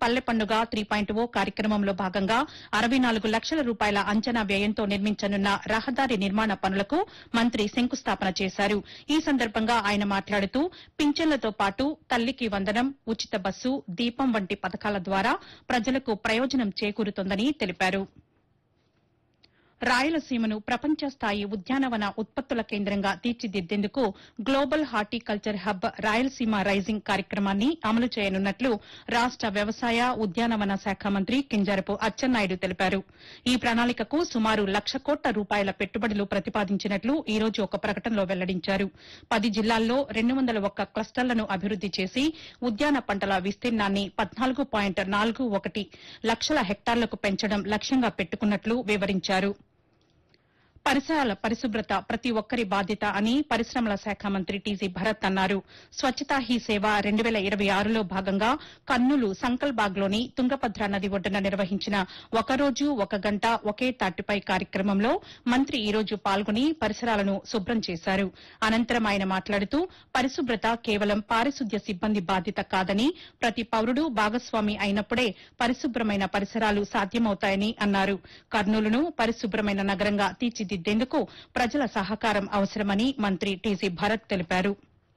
పల్లె పండుగ three point ఓ కార్యక్రమంలో భాగంగా అరవై నాలుగు లక్షల రూపాయల అంచనా వ్యయంతో నిర్మించనున్న రహదారి నిర్మాణ పనులకు మంత్రి శంకుస్థాపన చేశారు ఈ సందర్భంగా ఆయన మాట్లాడుతూ పింఛన్లతో పాటు తల్లికి వందనం ఉచిత బస్సు దీపం వంటి పథకాల ద్వారా ప్రజలకు ప్రయోజనం చేకూరుతోందని తెలిపారు రాయలసీమను ప్రపంచ స్థాయి ఉద్యానవన ఉత్పత్తుల కేంద్రంగా తీర్చిదిద్దేందుకు global horticulture hub Rayalaseema rising కార్యక్రమాన్ని అమలు చేయనున్నట్లు రాష్ట వ్యవసాయ ఉద్యానవన శాఖ మంత్రి కింజరపు అచ్చెన్నాయుడు తెలిపారు ఈ ప్రణాళికకు సుమారు లక్ష కోట్ల రూపాయల పెట్టుబడులు ప్రతిపాదించినట్లు ఈ రోజు ఒక ప్రకటనలో వెల్లడించారు పది జిల్లాల్లో రెండు వందల ఒక్క క్లస్టర్లను అభివృద్ది చేసి ఉద్యాన పంటల విస్తీర్ణాన్ని పద్నాలుగు పాయింట్ నాలుగు ఒకటి లక్షల హెక్టార్లకు పెంచడం లక్ష్యంగా పెట్టుకున్నట్లు వివరించారు పరిసరాల పరిశుభ్రత ప్రతి ఒక్కరి బాధ్యత అని పరిశ్రమల శాఖ మంత్రి టీజీ భరత్ అన్నారు స్వచ్ఛతా హీ సేవ రెండు వేల ఇరవై ఆరులో భాగంగా కర్నూలు సంకల్బాగ్లోని తుంగభద్ర నది ఒడ్డున నిర్వహించిన ఒకరోజు ఒక గంట ఒకే తాటిపై కార్యక్రమంలో మంత్రి ఈ రోజు పాల్గొని పరిసరాలను శుభ్రం చేశారు అనంతరం ఆయన మాట్లాడుతూ పరిశుభ్రత కేవలం పారిశుద్ధ్య సిబ్బంది బాధ్యత కాదని ప్రతి పౌరుడు భాగస్వామి అయినప్పుడే పరిశుభ్రమైన పరిసరాలు సాధ్యమవుతాయని అన్నారు కర్నూలును పరిశుభ్రమైన నగరంగా తీర్చిదిద్దేందుకు ప్రజల సహకారం అవసరమని మంత్రి టీజీ భరత్ తెలిపారు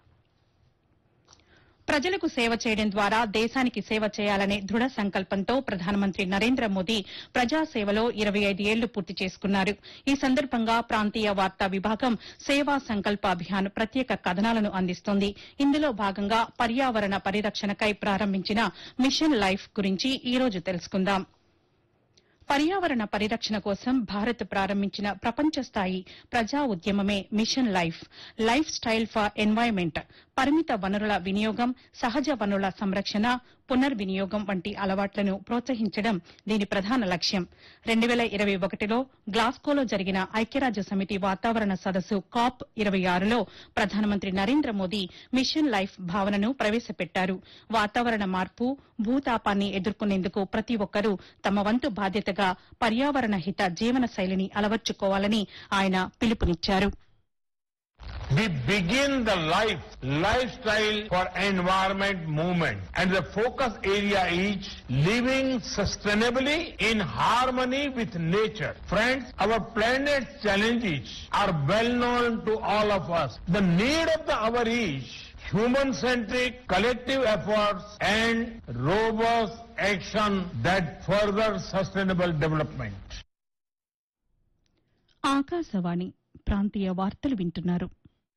ప్రజలకు సేవ చేయడం ద్వారా దేశానికి సేవ చేయాలనే దృఢ సంకల్పంతో ప్రధానమంత్రి నరేంద్ర మోదీ ప్రజాసేవలో ఇరవై ఐదు ఏళ్లు పూర్తి చేసుకున్నారు ఈ సందర్భంగా ప్రాంతీయ వార్తా విభాగం సేవా సంకల్ప అభియాన్ ప్రత్యేక కథనాలను అందిస్తోంది ఇందులో భాగంగా పర్యావరణ పరిరక్షణకై ప్రారంభించిన మిషన్ లైఫ్ గురించి ఈ రోజు తెలుసుకుందాం పర్యావరణ పరిరక్షణ కోసం భారత్ ప్రారంభించిన ప్రపంచ స్థాయి ప్రజా ఉద్యమమే mission life lifestyle for environment పరిమిత వనరుల వినియోగం సహజ వనరుల సంరక్షణ పునర్వినియోగం వంటి అలవాట్లను ప్రోత్సహించడం దీని ప్రధాన లక్ష్యం రెండు వేల ఇరవై ఒకటిలో గ్లాస్కోలో జరిగిన ఐక్యరాజ్య సమితి వాతావరణ సదస్సు కాప్ ఇరవై ఆరులో ప్రధానమంత్రి నరేంద్ర మోదీ మిషన్ లైఫ్ భావనను ప్రవేశపెట్టారు వాతావరణ మార్పు భూతాపాన్ని ఎదుర్కొనేందుకు ప్రతి ఒక్కరూ తమ వంతు బాధ్యతగా పర్యావరణ హిత జీవన శైలిని అలవర్చుకోవాలని ఆయన పిలుపునిచ్చారు We begin the life, lifestyle for environment movement. And the focus area is living sustainably in harmony with nature. Friends, our planet's challenges are well known to all of us. The need of the hour is human-centric collective efforts and robust action that further sustainable development. Akashvani ప్రాంతీయ వార్తలు వింటున్నారు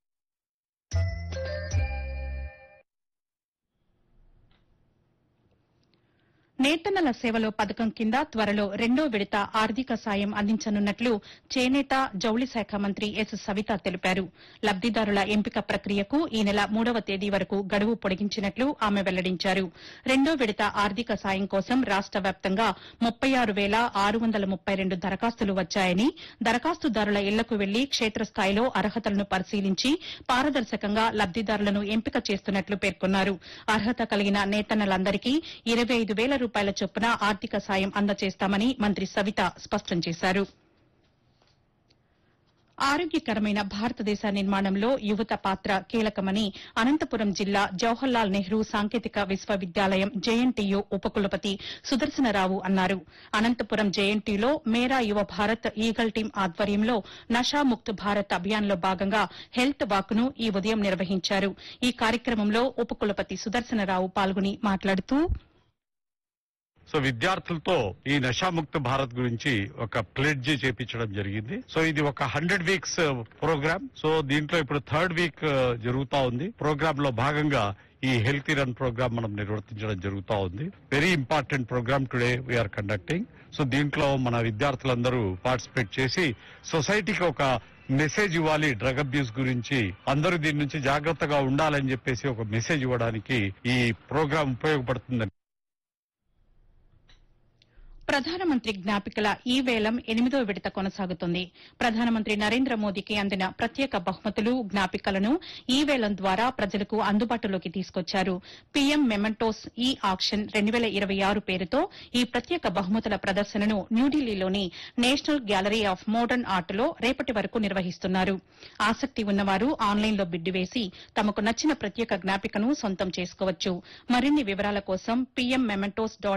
నేతన్నల సేవలో పథకం కింద త్వరలో రెండో విడత ఆర్థిక సాయం అందించనున్నట్లు చేనేత జౌళి శాఖ మంత్రి ఎస్ సవిత తెలిపారు లబ్దిదారుల ఎంపిక ప్రక్రియకు ఈ నెల మూడవ తేదీ వరకు గడువు పొడిగించినట్లు ఆమె వెల్లడించారు రెండో విడత ఆర్థిక సాయం కోసం రాష్ట వ్యాప్తంగా ముప్పై ఆరు వేల ఆరు వందల ముప్పై రెండు దరఖాస్తులు వచ్చాయని దరఖాస్తుదారుల ఇళ్లకు వెళ్లి క్షేత్రస్థాయిలో అర్హతలను పరిశీలించి పారదర్శకంగా లబ్దిదారులను ఎంపిక చేస్తున్నట్లు పేర్కొన్నారు అర్హత కలిగిన నేతన్నలందరికీ ఇరవై ఐదు వేల రూపాయల చొప్పున ఆర్థిక సాయం అందజేస్తామని మంత్రి సవిత స్పష్టం చేశారు ఆరోగ్యకరమైన భారతదేశ నిర్మాణంలో యువత పాత్ర కీలకమని అనంతపురం జిల్లా జవహర్లాల్ నెహ్రూ సాంకేతిక విశ్వవిద్యాలయం జేఎన్టీయూ ఉపకులపతి సుదర్శనరావు అన్నారు అనంతపురం జేఎన్టీయూలో మేరా యువ భారత్ ఈగల్ టీం ఆధ్వర్యంలో నషాముక్త్ భారత్ అభియాన్లో భాగంగా హెల్త్ వాక్ ను ఈ ఉదయం నిర్వహించారు ఈ కార్యక్రమంలో ఉపకులపతి సుదర్శనరావు పాల్గొని మాట్లాడుతూ సో విద్యార్థులతో ఈ నషాముక్త భారత్ గురించి ఒక ప్లెడ్జ్ చేపించడం జరిగింది సో ఇది ఒక హండ్రెడ్ వీక్స్ ప్రోగ్రామ్ సో దీంట్లో ఇప్పుడు థర్డ్ వీక్ జరుగుతా ఉంది ప్రోగ్రామ్ లో భాగంగా ఈ హెల్తీ రన్ ప్రోగ్రామ్ మనం నిర్వర్తించడం జరుగుతా ఉంది very important program today we're conducting so దీంట్లో మన విద్యార్థులందరూ పార్టిసిపేట్ చేసి సొసైటీకి ఒక మెసేజ్ ఇవ్వాలి డ్రగ్ అబ్యూస్ గురించి అందరూ దీని నుంచి జాగ్రత్తగా ఉండాలని చెప్పేసి ఒక మెసేజ్ ఇవ్వడానికి ఈ ప్రోగ్రామ్ ఉపయోగపడుతుందని ప్రధానమంత్రి జ్ఞాపికల ఈ వేలం ఎనిమిదో విడత కొనసాగుతుంది ప్రధానమంత్రి నరేంద్ర మోదీకి అందిన ప్రత్యేక బహుమతులు జ్ఞాపికలను ఈ వేలం ద్వారా ప్రజలకు అందుబాటులోకి తీసుకొచ్చారు పీఎం మెమెంటోస్ ఈ ఆక్షన్ రెండు వేల ఇరవై ఆరు పేరుతో ఈ ప్రత్యేక బహుమతుల ప్రదర్శనను న్యూఢిల్లీలోని నేషనల్ గ్యాలరీ ఆఫ్ మోడర్న్ ఆర్ట్లో రేపటి వరకు నిర్వహిస్తున్నారు ఆసక్తి ఉన్నవారు ఆన్లైన్లో బిడ్డు వేసి తమకు నచ్చిన ప్రత్యేక జ్ఞాపికను సొంతం చేసుకోవచ్చు మరిన్ని వివరాల కోసం పీఎం మెమెంటోస్ డాట్